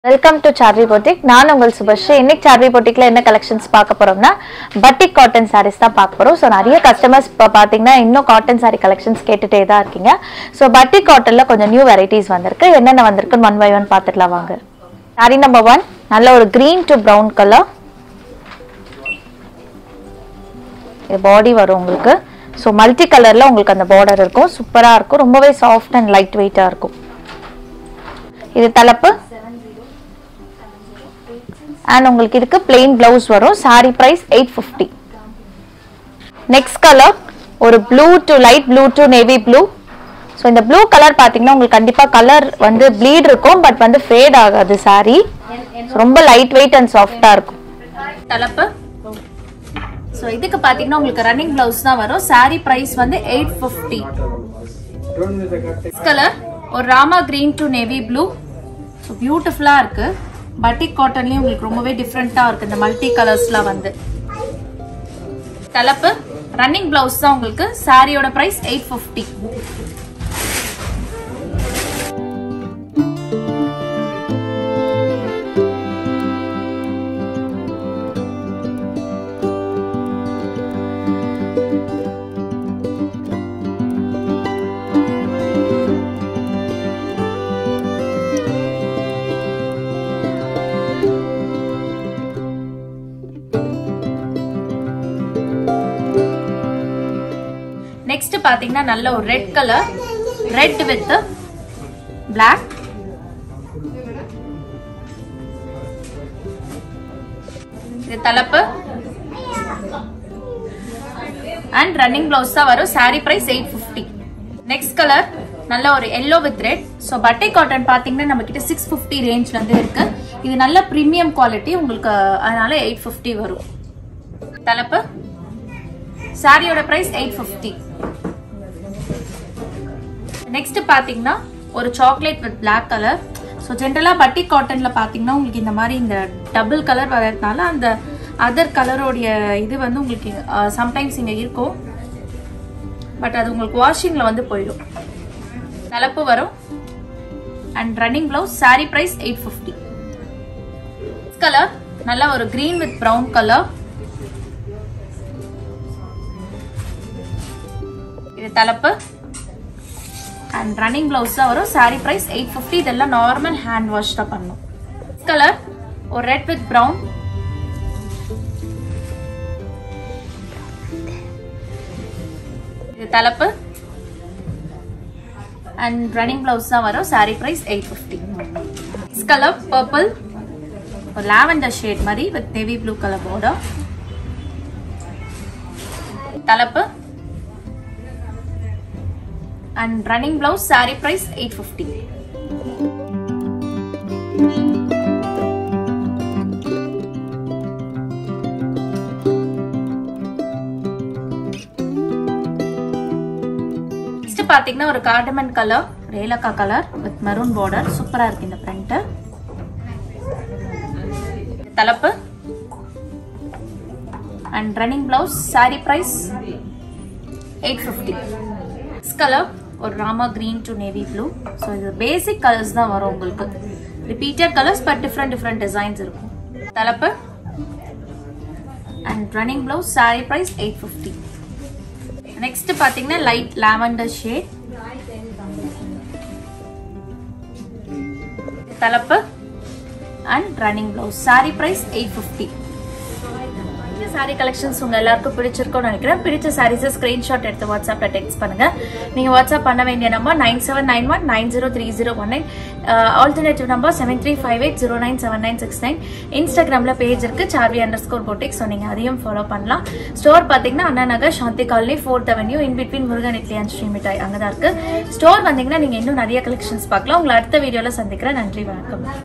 welcome to Saarvi boutique நான் உங்கள் சுபஸ்ரீ இன்னைக்கு சார்வி பொட்டிக்ல என்ன கலெக்ஷன்ஸ் பார்க்க போறோம்னா பட்டிக் காட்டன் சாரீஸ் தான் பார்க்க போறோம் ஸோ நிறைய கஸ்டமர்ஸ் இப்போ பார்த்தீங்கன்னா இன்னும் காட்டன் சாரி கலெக்ஷன்ஸ் கேட்டுட்டே தான் இருக்கீங்க ஸோ பட்டிக் காட்டன்ல கொஞ்சம் நியூ வெரைட்டிஸ் வந்திருக்கு என்னென்ன வந்திருக்குன்னு ஒன் பை ஒன் பார்த்துக்கலாம் வாங்க சாரி நம்பர் ஒன் நல்ல ஒரு green to brown colour body வரும் உங்களுக்கு ஸோ மல்டி கலர்ல உங்களுக்கு அந்த பார்டர் இருக்கும் சூப்பரா இருக்கும் ரொம்பவே சாஃப்ட் அண்ட் லைட் வெயிட்டா இருக்கும் இது தலைப்பு அண்ட் உங்களுக்கு இதுக்கு பிளெயின் பிளவுஸ் வரும் sari price eight fifty next colour ஒரு blue to light blue to navy blue so இந்த ப்ளூ கலர் பார்த்தீங்கன்னா உங்களுக்கு கண்டிப்பாக கலர் வந்து ப்ளீட் இருக்கும் பட் வந்து ஃபேட் ஆகாது சாரி ரொம்ப லைட் வெயிட் அண்ட் சாஃப்டாக இருக்கும் தலைப்பு ஸோ இதுக்கு பார்த்தீங்கன்னா உங்களுக்கு ரன்னிங் பிளவுஸ் தான் வரும் சாரி பிரைஸ் வந்து எயிட் ஃபிஃப்டி கலர் ஒரு Rama green to navy blue so பியூட்டிஃபுல்லாக இருக்கு பட்டிக் காட்டன்லயும் உங்களுக்கு ரொம்பவே டிஃப்ரெண்ட்டாக இருக்கு இந்த மல்டி கலர்ஸ்லாம் வந்து தலைப்பு ரன்னிங் பிளவுஸ் தான் உங்களுக்கு சாரியோட பிரைஸ் எயிட் ஃபிஃப்டி நெக்ஸ்ட் பாத்தீங்கன்னா நல்ல ஒரு red colour red with black இது தலைப்பு அண்ட் ரன்னிங் பிளவுஸ் தான் வரும் sari price eight fifty next colour நல்ல ஒரு எல்லோ வித் ரெட் ஸோ பட்டை காட்டன் பார்த்தீங்கன்னா நம்ம கிட்ட சிக்ஸ் ஃபிஃப்டி ரேஞ்ச்ல இருந்து இருக்கு இது நல்ல ப்ரீமியம் குவாலிட்டி உங்களுக்கு அதனால எயிட் ஃபிஃப்டி வரும் தலைப்பு சாரியோட பிரைஸ் எயிட் ஃபிஃப்டி நெக்ஸ்ட் பாத்தீங்கன்னா ஒரு chocolate with black colour so ஜென்ரலாக பட்டி காட்டன்ல பாத்தீங்கன்னா உங்களுக்கு இந்த மாதிரி இந்த டபுள் கலர் வர்றதுனால அந்த அதர் கலரோடைய இது வந்து உங்களுக்கு சம்டைம்ஸ் இங்கே இருக்கும் பட் அது உங்களுக்கு வாஷிங்ல வந்து போயிடும் தலைப்பு வரும் and running blouse sari price eight fifty colour நல்லா ஒரு கிரீன் வித் ப்ரௌன் கலர் இது தலைப்பு அண்ட் ரன்னிங் பிளவுஸ் தான் வரும் சாரி பிரைஸ் எயிட் ஃபிஃப்டி இதெல்லாம் நார்மல் ஹேண்ட் வாஷ் தான் பண்ணும் கலர் ஒரு ரெட் வித் ப்ரௌன் இது தலைப்பு அண்ட் ரன்னிங் பிளவுஸ் தான் வரும் sari price eight fifty colour purple ஒரு லாவெண்டர் ஷேட் மாதிரி with navy blue colour border தலைப்பு and running blouse saree price 850 next பாத்தீங்கன்னா ஒரு கார்டமன் கலர் ரேலக்கா கலர் வித் மெரூன் பார்டர் சூப்பரா இருக்கு இந்த பிரிண்ட் தலைப்பு and running blouse sari price eight fifty colour ஒரு Rama green to navy blue so இது பேசிக் கலர்ஸ் தான் வரும் உங்களுக்கு repeated colours but different different designs இருக்கும் தலைப்பு and running blouse sari price eight fifty next பார்த்தீங்கன்னா லைட் லாவெண்டர் ஷேட் தலைப்பு and running blouse sari price eight fifty sari collections உங்க எல்லாருக்கும் பிடிச்சிருக்கும்னு நினைக்கிறேன் பிடிச்ச சாரீஸ் ஸ்கிரீன்ஷாட் எடுத்து வாட்ஸ்அப்ல டெக்ஸ்ட் பண்ணுங்க நீங்க வாட்ஸ்அப் பண்ண வேண்டிய number nine seven nine one nine zero three zero one nine alternative number seven three five eight zero nine seven nine six nine இன்ஸ்டாகிராம்ல பேஜ் இருக்கு Saarvi underscore boutique so நீங்க அதையும் ஃபாலோ பண்ணலாம் store பாத்தீங்கன்னா Anna Nagar Shanthi Colony Fourth Avenue in between Murugan Idli and Sri Mithai அங்கதான் இருக்கு store வந்தீங்கன்னா நீங்க இன்னும் நிறைய கலெக்ஷன்ஸ் பார்க்கலாம் உங்களை அடுத்த வீடியோல சந்திக்கிறேன் நன்றி வணக்கம்